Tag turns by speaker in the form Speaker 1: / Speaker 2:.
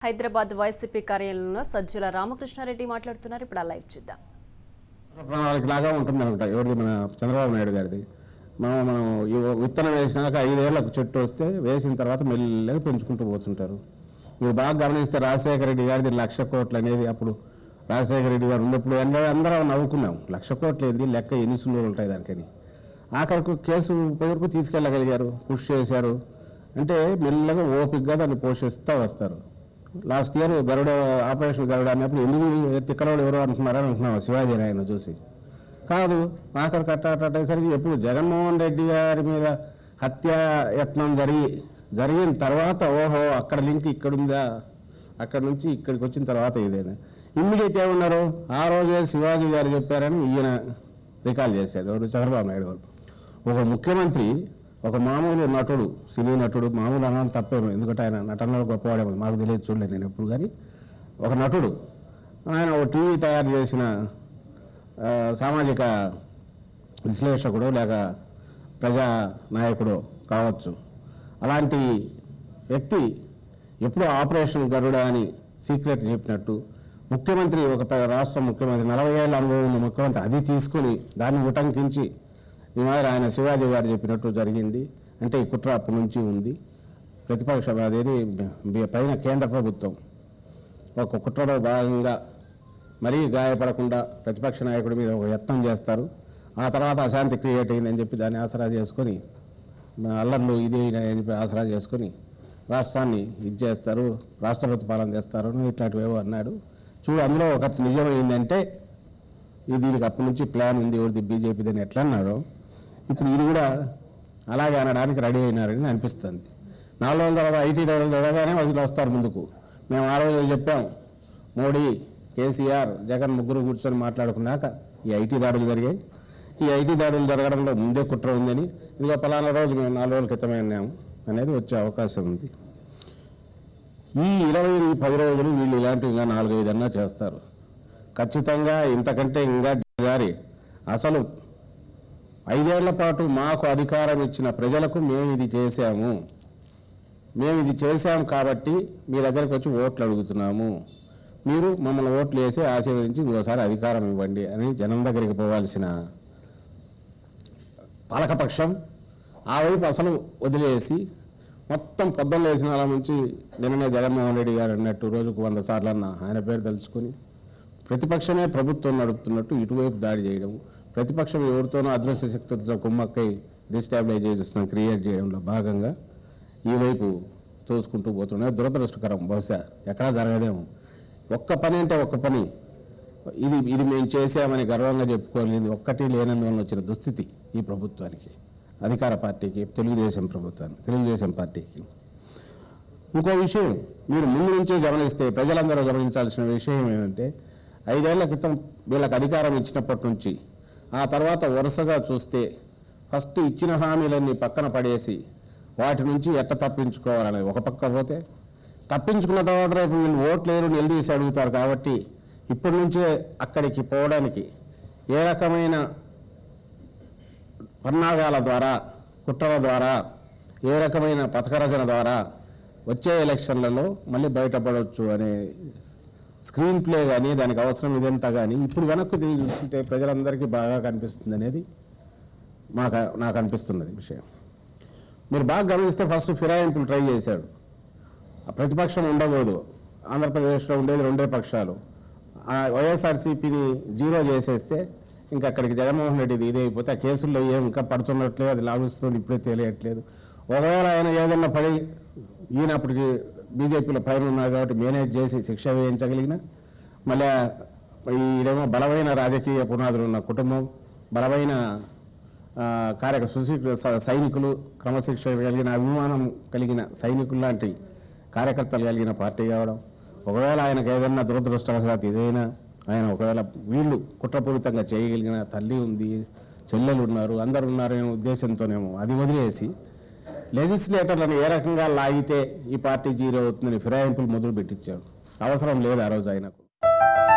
Speaker 1: Hyderabad YCP కార్యాలయంలో సజ్జల రామకృష్ణారెడ్డి మాట్లాడుతున్నారు ఇప్పుడు ఆ లైవ్ చూద్దాం
Speaker 2: ప్రణాళిక లాగా ఉంటుంది అనమాట ఎవరిది మన చంద్రబాబు నాయుడు గారిది మనం మనం ఈ విత్తనం వేసినాక ఐదేళ్లకు చెట్టు వస్తే వేసిన తర్వాత మెల్లగా పెంచుకుంటూ పోతుంటారు మీరు బాగా గమనిస్తే రాజశేఖర రెడ్డి గారిది లక్ష కోట్లు అనేది అప్పుడు రాజశేఖర రెడ్డి గారు ఉన్నప్పుడు అందరూ అందరం నవ్వుకున్నాం లక్ష కోట్లు ఏంది లెక్క ఎన్ని సులువులు ఉంటాయి దానికని ఆఖరకు కేసు వరకు తీసుకెళ్ళగలిగారు పుష్ చేశారు అంటే మెల్లగా ఓపికగా దాన్ని పోషిస్తూ వస్తారు last year Garuda operation Garuda అన్నప్పుడు ఎందుకు తిక్కలోడు ఎవరో అనుకున్నారని అనుకున్నాం శివాజీ ఆయన చూసి కాదు ఆఖరి కట్టేసరికి ఎప్పుడు జగన్మోహన్ రెడ్డి గారి మీద హత్య యత్నం జరిగి జరిగిన తర్వాత ఓహో అక్కడ లింక్ ఇక్కడ ఉందా అక్కడ నుంచి ఇక్కడికి వచ్చిన తర్వాత ఇదేనా ఇమ్మీడియట్ ఏమన్నారు ఆ రోజే శివాజీ గారు చెప్పారని ఈయన రికాల్ చేశారు ఎవరు చంద్రబాబు నాయుడు గారు ఒక ముఖ్యమంత్రి ఒక మామూలు నటుడు సినీ నటుడు మామూలు అన్నం తప్పేమో ఎందుకంటే ఆయన నటనలో గొప్పవాడేమో మాకు తెలియదు చూడలేదు నేను ఎప్పుడు కానీ ఒక నటుడు ఆయన ఒక టీవీ తయారు చేసిన ఆ, సామాజిక విశ్లేషకుడు లేక ప్రజా నాయకుడు కావచ్చు అలాంటి వ్యక్తి ఎప్పుడో ఆపరేషన్ గరుడ అని సీక్రెట్ చెప్పినట్టు ముఖ్యమంత్రి ఒక ప- రాష్ట్ర ముఖ్యమంత్రి నలభై ఏళ్ళ అనుభవం ఉన్న ముఖ్యమంత్రి అది తీసుకుని దాన్ని ఉటంకించి ఈ మాదిరి ఆయన శివాజీ గారు చెప్పినట్టు జరిగింది అంటే ఈ కుట్ర అప్పటి నుంచి ఉంది ప్రతిపక్షం అదేది బి- పైన కేంద్ర ప్రభుత్వం ఒక కుట్రలో భాగంగా మరీ గాయపడకుండా ప్రతిపక్ష నాయకుడి మీద ఒక యత్నం చేస్తారు ఆ తర్వాత అశాంతి క్రియేట్ అయిందని చెప్పి దాన్ని ఆసరా చేసుకొని మా అల్లర్లు ఇది అని చెప్పి ఆసరా చేసుకొని రాష్ట్రాన్ని ఇది చేస్తారు రాష్ట్రపతి పాలన చేస్తారు అని ఇట్లాంటివేవో అన్నాడు చూడు అందులో ఒక నిజం ఏంటంటే ఇది దీనికి అప్పటి నుంచి ప్లాన్ ఉంది ఎవరిది బీజేపీది అని ఎట్లా అన్నారో ఇప్పుడు ఇది కూడా అలాగే అనడానికి రెడీ అయినారని అనిపిస్తుంది నాలుగు రోజుల తర్వాత ఐటీ డెవలప్ జరగానే వాళ్ళు వస్తారు ముందుకు మేము ఆ రోజు చెప్పాం మోడీ కేసీఆర్ జగన్ ముగ్గురు కూర్చొని మాట్లాడుకున్నాక ఈ ఐటీ దాడులు జరిగాయి ఈ ఐటీ దాడులు జరగడంలో ముందే కుట్ర ఉందని ఇదిగో పలానా రోజు మేము నాలుగు రోజుల క్రితమే అన్నాము అనేది వచ్చే అవకాశం ఉంది ఈ ఇరవై పది రోజులు వీళ్ళు ఇలాంటివి ఇంకా నాలుగైదు అన్నా చేస్తారు ఖచ్చితంగా ఇంతకంటే ఇంకా జారి అసలు ఐదేళ్ల పాటు మాకు అధికారం ఇచ్చిన ప్రజలకు మేము ఇది చేశాము మేము ఇది చేశాం కాబట్టి మీ దగ్గరకు వచ్చి ఓట్లు అడుగుతున్నాము మీరు మమ్మల్ని ఓట్లు వేసి ఆశీర్వదించి ఇంకోసారి అధికారం ఇవ్వండి అని జనం దగ్గరికి పోవాల్సిన పాలకపక్షం ఆ వైపు అసలు వదిలేసి మొత్తం పొద్దున్న లేచిన అలా నుంచి నిన్ననే జగన్మోహన్ రెడ్డి గారు అన్నట్టు రోజుకు వంద సార్లు అన్న ఆయన పేరు తలుచుకొని ప్రతిపక్షమే ప్రభుత్వం నడుపుతున్నట్టు ఇటువైపు దాడి చేయడం ప్రతిపక్షం ఎవరితోనో అదృశ్య శక్తులతో కుమ్మక్కై డిస్టాబిలైజేషన్ క్రియేట్ చేయడంలో భాగంగా ఈ వైపు తోసుకుంటూ పోతున్నాయి దురదృష్టకరం బహుశా ఎక్కడా జరగదేమో ఒక్క పని అంటే ఒక్క పని ఇది ఇది మేము చేసామని గర్వంగా చెప్పుకోలేదు ఒక్కటి లేనందువల్ల వచ్చిన దుస్థితి ఈ ప్రభుత్వానికి అధికార పార్టీకి తెలుగుదేశం ప్రభుత్వానికి తెలుగుదేశం పార్టీకి ఇంకో విషయం మీరు ముందు నుంచే గమనిస్తే ప్రజలందరూ గమనించాల్సిన విషయం ఏమంటే ఐదేళ్ల క్రితం వీళ్ళకి అధికారం ఇచ్చినప్పటి నుంచి ఆ తర్వాత వరుసగా చూస్తే ఫస్ట్ ఇచ్చిన హామీలన్నీ పక్కన పడేసి వాటి నుంచి ఎట్ట తప్పించుకోవాలని ఒక పక్క పోతే తప్పించుకున్న తర్వాత రేపు వీళ్ళు ఓట్లు లేరు నిలదీసి అడుగుతారు కాబట్టి ఇప్పటి నుంచే అక్కడికి పోవడానికి ఏ రకమైన పన్నాగాల ద్వారా కుట్రల ద్వారా ఏ రకమైన పథకరచన ద్వారా వచ్చే ఎలక్షన్లలో మళ్ళీ బయటపడవచ్చు అనే స్క్రీన్ ప్లే కానీ దానికి అవసరం ఇదంతా కానీ ఇప్పుడు వెనక్కు తిరిగి చూస్తుంటే ప్రజలందరికీ బాగా కనిపిస్తుంది అనేది మాకు నాకు అనిపిస్తున్నది విషయం మీరు బాగా గమనిస్తే ఫస్ట్ ఫిరాయింపులు ట్రై చేశాడు ఆ ప్రతిపక్షం ఉండకూడదు ఆంధ్రప్రదేశ్లో ఉండేది రెండే పక్షాలు ఆ వైఎస్ఆర్సీపీని జీరో చేసేస్తే ఇంకా అక్కడికి జగన్మోహన్ రెడ్డి ఇది అయిపోతే ఆ కేసుల్లో ఏం ఇంకా పడుతున్నట్లేదు అది లాగుస్తుంది ఇప్పుడే తెలియట్లేదు ఒకవేళ ఆయన ఏదన్నా పడి ఈయనప్పటికి బీజేపీలో పైన ఉన్నారు కాబట్టి మేనేజ్ చేసి శిక్ష వేయించగలిగిన మళ్ళీ ఈడేమో బలమైన రాజకీయ పునాదులు ఉన్న కుటుంబం బలమైన ఆ, కార్యక సుశి స- సైనికులు క్రమశిక్షణ కలిగిన అభిమానం కలిగిన సైనికులు లాంటి కార్యకర్తలు కలిగిన పార్టీ కావడం ఒకవేళ ఆయనకు ఏదైనా దురదృష్టవశాత్తు ఏదైనా ఆయన ఒకవేళ వీళ్ళు కుట్రపూరితంగా చేయగలిగిన తల్లి ఉంది చెల్లెలు ఉన్నారు అందరు ఉన్నారనే ఉద్దేశంతోనేమో అది వదిలేసి లెజిస్లేటర్లను ఏ రకంగా లాగితే ఈ పార్టీ జీరో అవుతుందని ఫిరాయింపులు మొదలు పెట్టించాడు అవసరం లేదు ఆ రోజు ఆయనకు